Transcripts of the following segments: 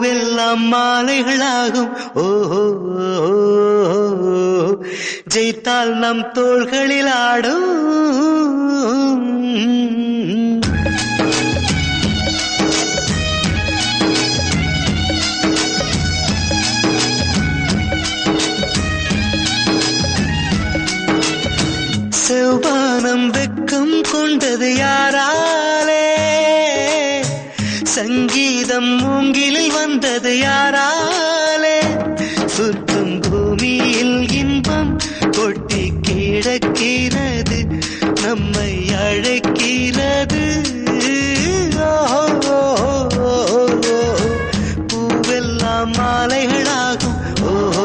பூவெல்லாம் மாலைகளாகும் ஓஹோ ஜெயித்தால் நம் தோள்களில் ஆடும் செவ்வானம் வெக்கம் கொண்டது யாராலே சங்கீதம் மூங்கிலில் வந்தது யாராலே சுற்றும் பூமியில் இன்பம் கொட்டி கிடக்கிறது நம்மை அழைக்கிறது ஓஹோ, பூவெல்லாம் மாலைகளாகும் ஓஹோ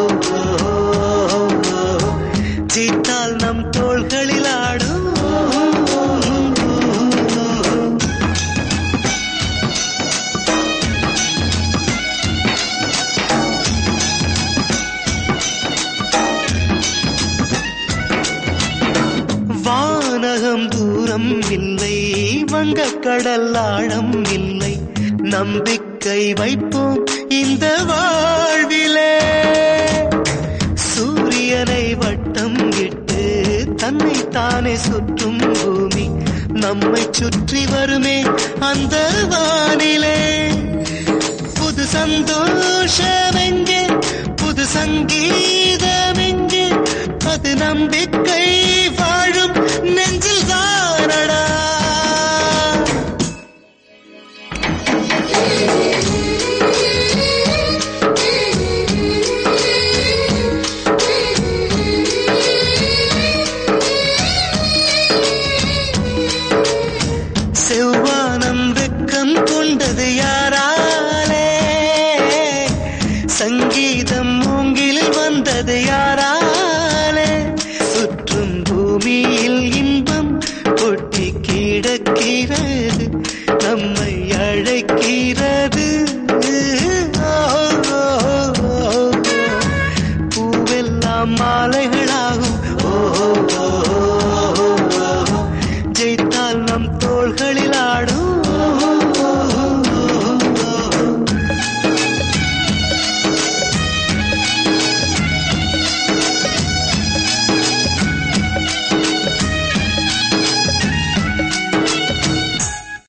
ஜீத்தால் நம் தோள்களில் ஆடும் வானகம் தூரம் இல்லை வங்கக்கடல் ஆழம் இல்லை நம்பிக்கை வைப்போம் இந்த வாழ்விலே சூரியனை வட்டம் இட்டு தன்னை தானே சுற்றும் பூமி நம்மை சுற்றி வருமே அந்த வானிலே புது சந்தோஷம் எங்கே புது சங்கீதம் எங்கே அது நம்பிக்கை வாழும் நெஞ்சில் தானடா செவ்வானம் வெக்கம் கொண்டது யாராலே சங்கீதம் மூங்கிலில் வந்தது யாராலே சுற்றும் பூமியில் இன்பம் கொட்டி கிடக்கிறது நம்மை அழைக்கிறது பூவெல்லாம் மாலைகளாகும் ஓ ஜெயித்தால் நம் தோள்களில் ஆடும்